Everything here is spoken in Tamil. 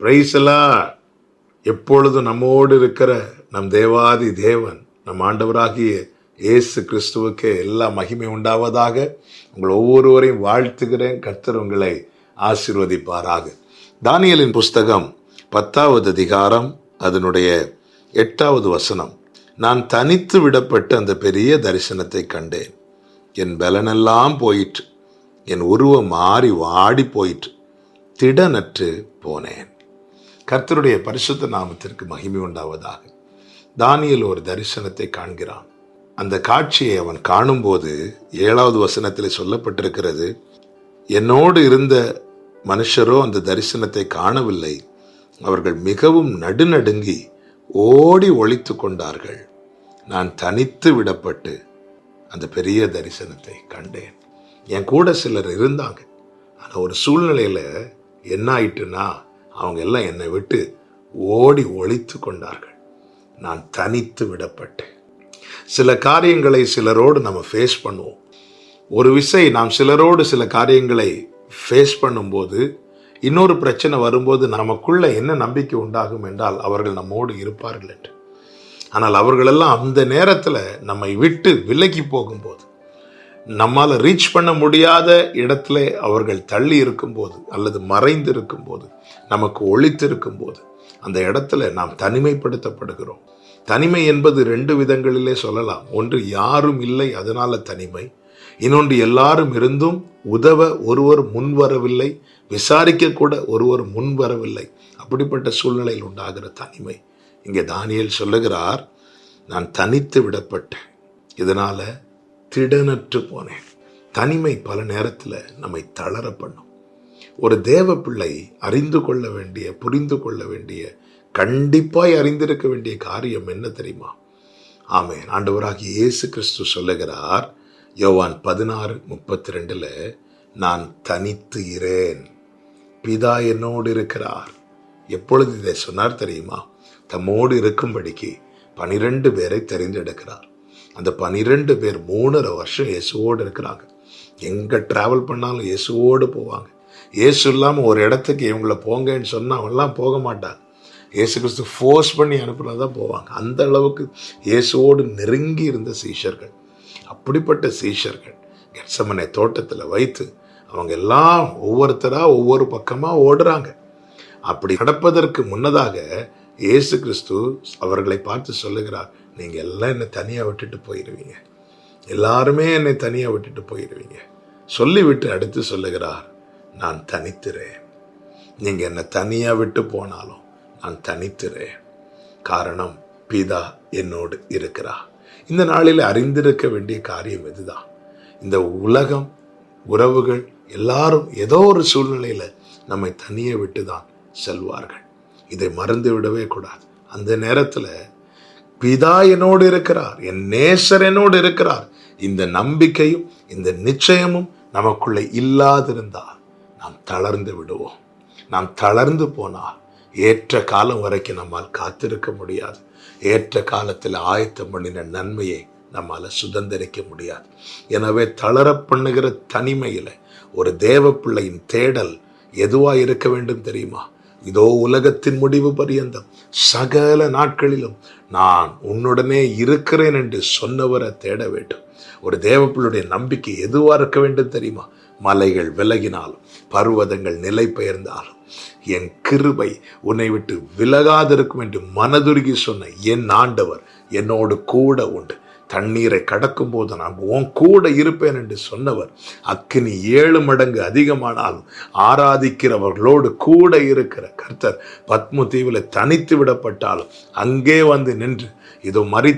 பிரைசலா எப்பொழுதும் நம்மோடு இருக்கிற நம் தேவாதி தேவன் நம் ஆண்டவராகிய இயேசு கிறிஸ்துவுக்கு எல்லா மகிமை உண்டாவதாக உங்கள் ஒவ்வொருவரையும் வாழ்த்துகிறேன் கர்த்தர் உங்களை ஆசீர்வதிப்பாராக தானியலின் புஸ்தகம் பத்தாவது அதிகாரம் அதனுடைய எட்டாவது வசனம் நான் தனித்து விடப்பட்ட அந்த பெரிய தரிசனத்தை கண்டேன் என் பலனெல்லாம் போயிற்று என் உருவம் மாறி வாடி போயிற்று திடனற்று போனேன் கர்த்தருடைய பரிசுத்த நாமத்திற்கு மகிமை உண்டாவதாக தானியல் ஒரு தரிசனத்தை காண்கிறான் அந்த காட்சியை அவன் காணும்போது ஏழாவது வசனத்தில் சொல்லப்பட்டிருக்கிறது என்னோடு இருந்த மனுஷரோ அந்த தரிசனத்தை காணவில்லை அவர்கள் மிகவும் நடுநடுங்கி ஓடி ஒளித்து கொண்டார்கள் நான் தனித்து விடப்பட்டு அந்த பெரிய தரிசனத்தை கண்டேன் என் கூட சிலர் இருந்தாங்க ஆனால் ஒரு சூழ்நிலையில் என்ன ஆயிட்டுன்னா அவங்க எல்லாம் என்னை விட்டு ஓடி ஒளித்து கொண்டார்கள் நான் தனித்து விடப்பட்டேன் சில காரியங்களை சிலரோடு நம்ம ஃபேஸ் பண்ணுவோம் ஒரு விசை நாம் சிலரோடு சில காரியங்களை ஃபேஸ் பண்ணும்போது இன்னொரு பிரச்சனை வரும்போது நமக்குள்ள என்ன நம்பிக்கை உண்டாகும் என்றால் அவர்கள் நம்மோடு இருப்பார்கள் என்று ஆனால் அவர்களெல்லாம் அந்த நேரத்தில் நம்மை விட்டு விலகி போகும்போது நம்மால் ரீச் பண்ண முடியாத இடத்துல அவர்கள் தள்ளி இருக்கும்போது அல்லது மறைந்து இருக்கும்போது நமக்கு ஒழித்து இருக்கும்போது அந்த இடத்துல நாம் தனிமைப்படுத்தப்படுகிறோம் தனிமை என்பது ரெண்டு விதங்களிலே சொல்லலாம் ஒன்று யாரும் இல்லை அதனால தனிமை இன்னொன்று எல்லாரும் இருந்தும் உதவ ஒருவர் முன்வரவில்லை விசாரிக்க கூட ஒருவர் முன்வரவில்லை அப்படிப்பட்ட சூழ்நிலையில் உண்டாகிற தனிமை இங்கே தானியல் சொல்லுகிறார் நான் தனித்து விடப்பட்டேன் இதனால திடனற்று போனேன் தனிமை பல நேரத்தில் நம்மை தளர பண்ணும் ஒரு தேவ பிள்ளை அறிந்து கொள்ள வேண்டிய புரிந்து கொள்ள வேண்டிய கண்டிப்பாய் அறிந்திருக்க வேண்டிய காரியம் என்ன தெரியுமா ஆமேன் ஆண்டவராகிய இயேசு கிறிஸ்து சொல்லுகிறார் யோவான் பதினாறு முப்பத்தி ரெண்டுல நான் தனித்து இரேன் பிதா என்னோடு இருக்கிறார் எப்பொழுது இதை சொன்னார் தெரியுமா தம்மோடு இருக்கும்படிக்கு பனிரெண்டு பேரை தெரிந்தெடுக்கிறார் அந்த பனிரெண்டு பேர் மூணரை வருஷம் இயேசுவோடு இருக்கிறாங்க எங்கே ட்ராவல் பண்ணாலும் இயேசுவோடு போவாங்க இயேசு இல்லாமல் ஒரு இடத்துக்கு இவங்கள போங்கன்னு சொன்னால் அவங்களாம் போக மாட்டாங்க இயேசு கிறிஸ்து ஃபோர்ஸ் பண்ணி அனுப்புனா தான் போவாங்க அந்த அளவுக்கு இயேசுவோடு நெருங்கி இருந்த சீஷர்கள் அப்படிப்பட்ட சீஷர்கள் கெட்சமனை தோட்டத்தில் வைத்து அவங்க எல்லாம் ஒவ்வொருத்தராக ஒவ்வொரு பக்கமாக ஓடுறாங்க அப்படி நடப்பதற்கு முன்னதாக இயேசு கிறிஸ்து அவர்களை பார்த்து சொல்லுகிறார் நீங்கள் எல்லாம் என்னை தனியாக விட்டுட்டு போயிடுவீங்க எல்லாருமே என்னை தனியாக விட்டுட்டு போயிடுவீங்க சொல்லிவிட்டு அடுத்து சொல்லுகிறார் நான் தனித்துறேன் நீங்கள் என்னை தனியாக விட்டு போனாலும் நான் தனித்துறேன் காரணம் பிதா என்னோடு இருக்கிறார் இந்த நாளில் அறிந்திருக்க வேண்டிய காரியம் இதுதான் இந்த உலகம் உறவுகள் எல்லாரும் ஏதோ ஒரு சூழ்நிலையில் நம்மை தனியே விட்டு தான் செல்வார்கள் இதை மறந்து விடவே கூடாது அந்த நேரத்தில் பிதா என்னோடு இருக்கிறார் என் நேசர் என்னோடு இருக்கிறார் இந்த நம்பிக்கையும் இந்த நிச்சயமும் நமக்குள்ளே இல்லாதிருந்தால் நாம் தளர்ந்து விடுவோம் நாம் தளர்ந்து போனால் ஏற்ற காலம் வரைக்கும் நம்மால் காத்திருக்க முடியாது ஏற்ற காலத்தில் ஆயத்தம் பண்ணின நன்மையை நம்மால் சுதந்திரிக்க முடியாது எனவே தளர பண்ணுகிற தனிமையில் ஒரு தேவ பிள்ளையின் தேடல் எதுவாக இருக்க வேண்டும் தெரியுமா இதோ உலகத்தின் முடிவு பரியந்தம் சகல நாட்களிலும் நான் உன்னுடனே இருக்கிறேன் என்று சொன்னவரை தேட வேண்டும் ஒரு தேவப்பிள்ளுடைய நம்பிக்கை எதுவாக இருக்க வேண்டும் தெரியுமா மலைகள் விலகினாலும் பர்வதங்கள் நிலை பெயர்ந்தாலும் என் கிருபை உன்னை விட்டு விலகாதிருக்கும் என்று மனதுருகி சொன்ன என் ஆண்டவர் என்னோடு கூட உண்டு தண்ணீரை கடக்கும் போது நான் உன் கூட இருப்பேன் என்று சொன்னவர் அக்கினி ஏழு மடங்கு அதிகமானாலும் ஆராதிக்கிறவர்களோடு கூட இருக்கிற கர்த்தர் பத்ம தீவில் தனித்து விடப்பட்டாலும் அங்கே வந்து நின்று இதோ மறி